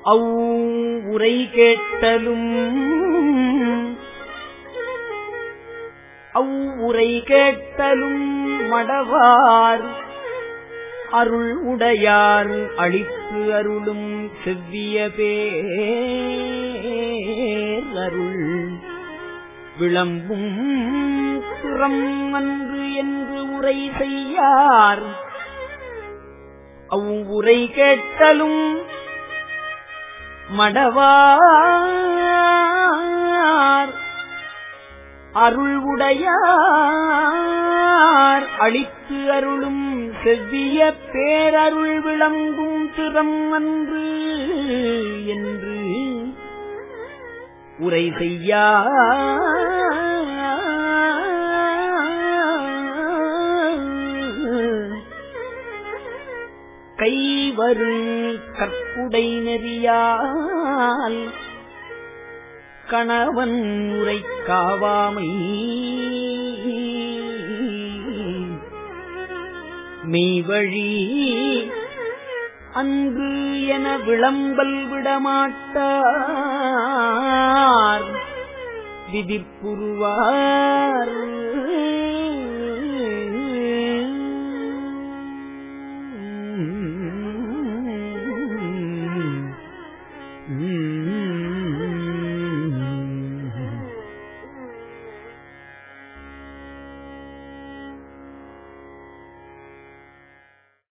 அவ் உரை கேட்டலும் அவ் உரை கேட்டலும் மடவார் அருள் உடையார் அளித்து அருளும் செவ்விய பேர் அருள் விளம்பும் புறம் அன்று என்று உரை செய்யார் அவ்வுரை கேட்டலும் மடவார் அருள் உடையார் அளித்து அருளும் செவ்விய பேரருள் விளங்கும் திறம் அன்று என்று உரை செய்யா கைவரு கற்புடை நெறியால் கணவன் உரை காவாமை மெய்வழி அன்று என விளம்பல் விடமாட்டார் விதிப்புருவார் உம்